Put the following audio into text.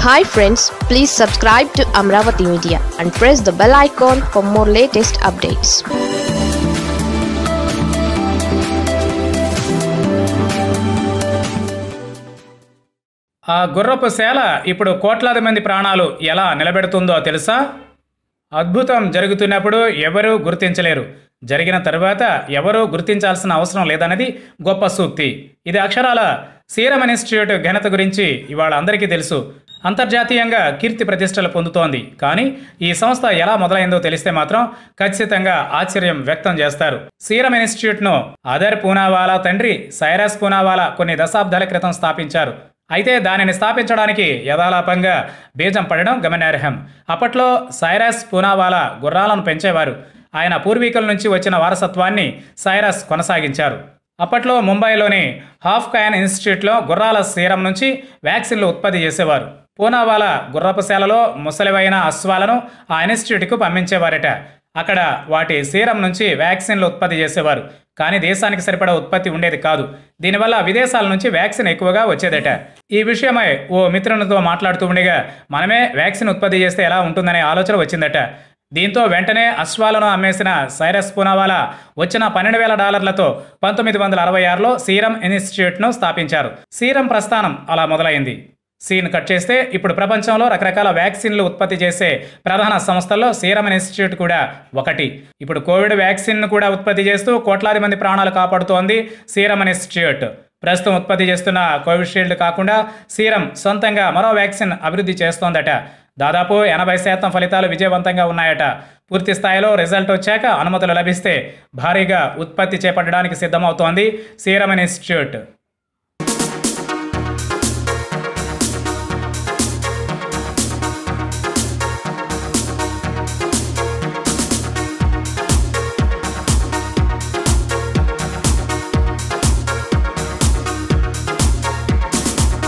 hi friends please subscribe to Amaravati media and press the bell icon for more latest updates ఆ గుర్రపు సేల ఇప్పుడు కోట్లాది మంది ప్రాణాలు ఎలా నిలబెడుతుందో తెలుసా అద్భుతం జరుగుతున్నప్పుడు ఎవరూ గుర్తించలేరు జరిగిన తరువాత ఎవరూ గుర్తించాల్సిన అవసరం లేదన్నది గొప్ప సూక్తి ఇది అక్షరాల సీరం ఇన్స్టిట్యూట్ ఘనత గురించి ఇవాళ అందరికీ తెలుసు అంతర్జాతీయంగా కీర్తి ప్రతిష్టలు పొందుతోంది కానీ ఈ సంస్థ ఎలా మొదలైందో తెలిస్తే మాత్రం ఖచ్చితంగా ఆశ్చర్యం వ్యక్తం చేస్తారు సీరం ఇన్స్టిట్యూట్ను అదర్ పూనావాలా తండ్రి సైరస్ పూనావాలా కొన్ని దశాబ్దాల క్రితం స్థాపించారు అయితే దానిని స్థాపించడానికి యథాలాపంగా బీజం పడడం గమనార్హం అప్పట్లో సైరస్ పూనావాలా గుర్రాలను పెంచేవారు ఆయన పూర్వీకుల నుంచి వచ్చిన వారసత్వాన్ని సైరస్ కొనసాగించారు అప్పట్లో ముంబైలోని హాఫ్ కాయన్ ఇన్స్టిట్యూట్లో గుర్రాల సీరం నుంచి వ్యాక్సిన్లు ఉత్పత్తి చేసేవారు పూనావాలా గుర్రపుశాలలో ముసలివైన అశ్వాలను ఆ ఇన్స్టిట్యూట్కు పంపించేవారట అక్కడ వాటి సీరం నుంచి వ్యాక్సిన్లు ఉత్పత్తి చేసేవారు కానీ దేశానికి సరిపడా ఉత్పత్తి ఉండేది కాదు దీనివల్ల విదేశాల నుంచి వ్యాక్సిన్ ఎక్కువగా వచ్చేదట ఈ విషయమై ఓ మిత్రునితో మాట్లాడుతూ ఉండగా మనమే వ్యాక్సిన్ ఉత్పత్తి చేస్తే ఎలా ఉంటుందనే ఆలోచన వచ్చిందట దీంతో వెంటనే అశ్వాలను అమ్మేసిన సైరస్ పూనావాలా వచ్చిన పన్నెండు వేల డాలర్లతో పంతొమ్మిది వందల అరవై ఆరులో సీరం ఇన్స్టిట్యూట్ను స్థాపించారు సీరం ప్రస్థానం అలా మొదలైంది సీన్ కట్ చేస్తే ఇప్పుడు ప్రపంచంలో రకరకాల వ్యాక్సిన్లు ఉత్పత్తి చేసే ప్రధాన సంస్థల్లో సీరం ఇన్స్టిట్యూట్ కూడా ఒకటి ఇప్పుడు కోవిడ్ వ్యాక్సిన్ను కూడా ఉత్పత్తి చేస్తూ కోట్లాది మంది ప్రాణాలు కాపాడుతోంది సీరం ఇన్స్టిట్యూట్ ప్రస్తుతం ఉత్పత్తి చేస్తున్న కోవిషీల్డ్ కాకుండా సీరం సొంతంగా మరో వ్యాక్సిన్ అభివృద్ధి చేస్తోందట దాదాపు ఎనభై శాతం ఫలితాలు విజయవంతంగా ఉన్నాయట పూర్తి స్థాయిలో రిజల్ట్ వచ్చాక అనుమతులు లభిస్తే భారీగా ఉత్పత్తి చేపట్టడానికి సిద్ధమవుతోంది సీరం ఇన్స్టిట్యూట్